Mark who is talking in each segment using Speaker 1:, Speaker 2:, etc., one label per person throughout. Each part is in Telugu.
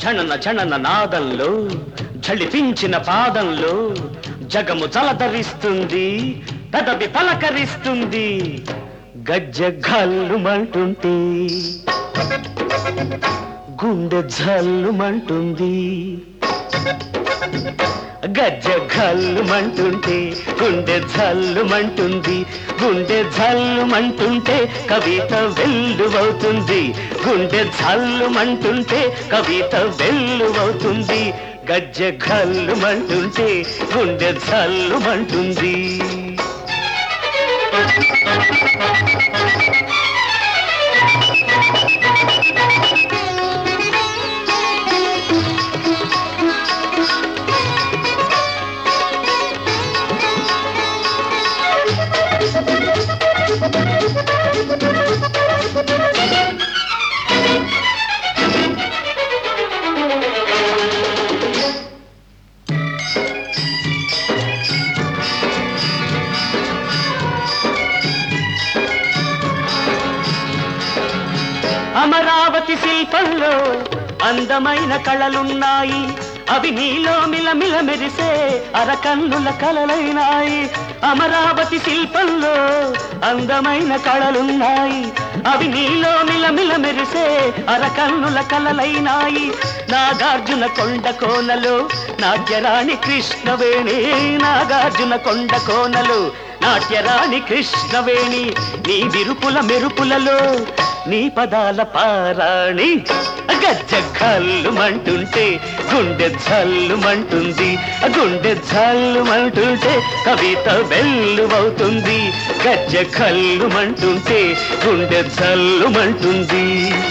Speaker 1: ఝణన ఝణన నాదంలో ఝళిపించిన పాదంలో జగము జలధరిస్తుంది పెదవి పలకరిస్తుంది గజ్జ గల్లుమంటుంటే గుండె జల్లుమంటుంది గజ్జ గల్లుమంటుంటే గుండె జల్లుమంటుంది గుండె జల్లుమంటుంటే కవిత వెల్లువవుతుంది గుండె జల్లుమంటుంటే కవిత వెల్లువవుతుంది గజ్జ గల్లుమంటుంటే గుండె జల్లుమంటుంది అమరావతి శిల్పంలో అందమైన కళలున్నాయి అవి నీలో మిలమిల మెరిసే అరకన్నుల కళలైనాయి అమరావతి శిల్పంలో అందమైన కళలున్నాయి అవి నీలో మిలమిల మెరిసే అరకన్నుల కళలైనాయి నాగార్జున కొండ కోనలు నాట్యరాణి కృష్ణవేణి నాగార్జున కొండ కోనలు నాట్యరాణి కృష్ణవేణి నీ విరుపుల మెరుపులలో నీ పదాల పారాణి గజ్జ కల్లుమంటుంటే గుండె జల్లుమంటుంది గుండె జల్లుమంటుంటే కవిత వెల్లువవుతుంది గజ్జ కల్లుమంటుంటే గుండె జల్లుమంటుంది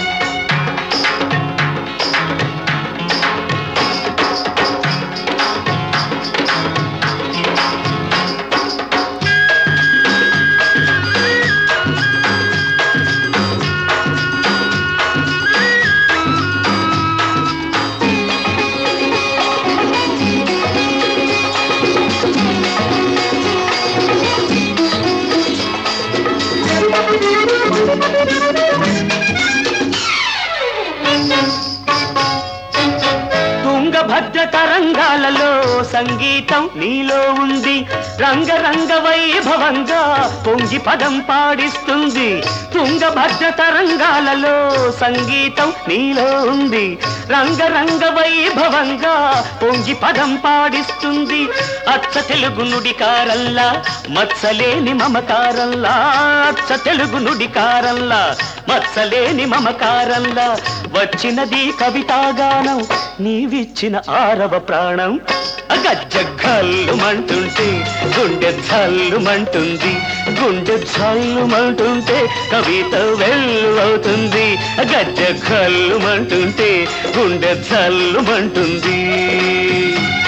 Speaker 1: తుంగభద్ర తరంగాలలో సంగీతం నీలో ఉంది రంగరంగ వైభవంగా పొంగి పదం పాడిస్తుంది తుంగభద్ర తరంగాలలో సంగీతం నీలో ఉంది రంగరంగ వైభవంగా పొంగి పదం పాడిస్తుంది అచ్చ తెలుగు నుడికారల్లా మత్సలేని మమకారల్లా అచ్చ తెలుగు నుడికారల్లా మత్సలేని మమకారల్లా వచ్చినది కవితాగానం నీవిచ్చిన ఆరవ ప్రాణం గజ్జ గల్లుమంటుంటే గుండె జల్లుమంటుంది గుండె జల్లుమంటుంటే కవిత వెల్లు అవుతుంది గజ్జ గల్లుమంటుంటే గుండె జల్లుమంటుంది